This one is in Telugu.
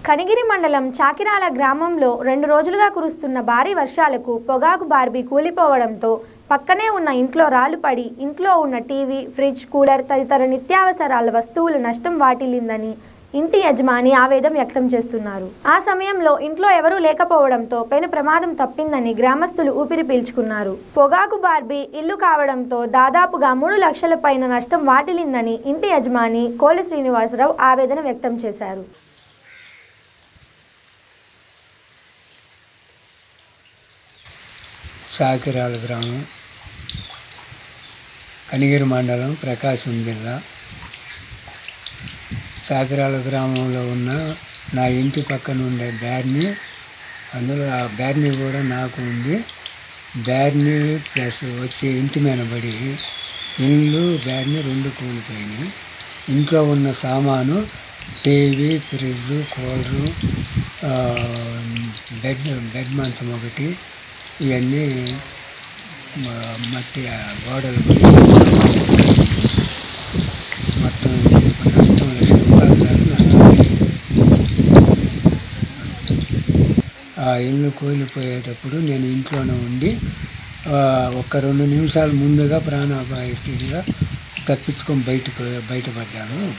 కనిగిరి మండలం చాకిరాల గ్రామంలో రెండు రోజులుగా కురుస్తున్న భారీ వర్షాలకు పొగాకు బార్బీ కూలిపోవడంతో పక్కనే ఉన్న ఇంట్లో రాళ్లు పడి ఇంట్లో ఉన్న టీవీ ఫ్రిడ్జ్ కూలర్ తదితర నిత్యావసరాల వస్తువులు నష్టం వాటిల్లిందని ఇంటి యజమాని ఆవేదన వ్యక్తం చేస్తున్నారు ఆ సమయంలో ఇంట్లో ఎవరూ లేకపోవడంతో పెను ప్రమాదం తప్పిందని గ్రామస్తులు ఊపిరి పీల్చుకున్నారు పొగాకు బార్బీ ఇల్లు కావడంతో దాదాపుగా మూడు లక్షల పైన నష్టం వాటిల్లిందని ఇంటి యజమాని కోలి శ్రీనివాసరావు ఆవేదన వ్యక్తం చేశారు సాకిరాల గ్రామం కనిగిరి మండలం ప్రకాశం జిల్లా సాకిరాల గ్రామంలో ఉన్న నా ఇంటి పక్కన ఉండే బ్యార్ని అందులో ఆ బ్యార్ని కూడా నాకు ఉంది బ్యార్ని ప్లస్ వచ్చే ఇంటి మీద పడి ఇల్లు బ్యార్ని రెండు కూలిపోయినాయి ఇంట్లో ఉన్న సామాను టీవీ ఫ్రిడ్జ్ కూలరు ఆ, బెడ్ బెడ్ మంచం ఒకటి ఇవన్నీ మ- మట్టి ఆ గోడలు పడి మొత్తం నష్టం లక్ష రూపాయల దాకా నష్టం అయింది. ఆ ఇల్లు కూలిపోయేటప్పుడు నేను ఇంట్లోనే ఉండి ఆ, ఒక రెండు నిమిషాల ముందుగా ప్రాణాపాయ స్థితిగా తప్పించుకొని బయటకు బయటపడ్డాను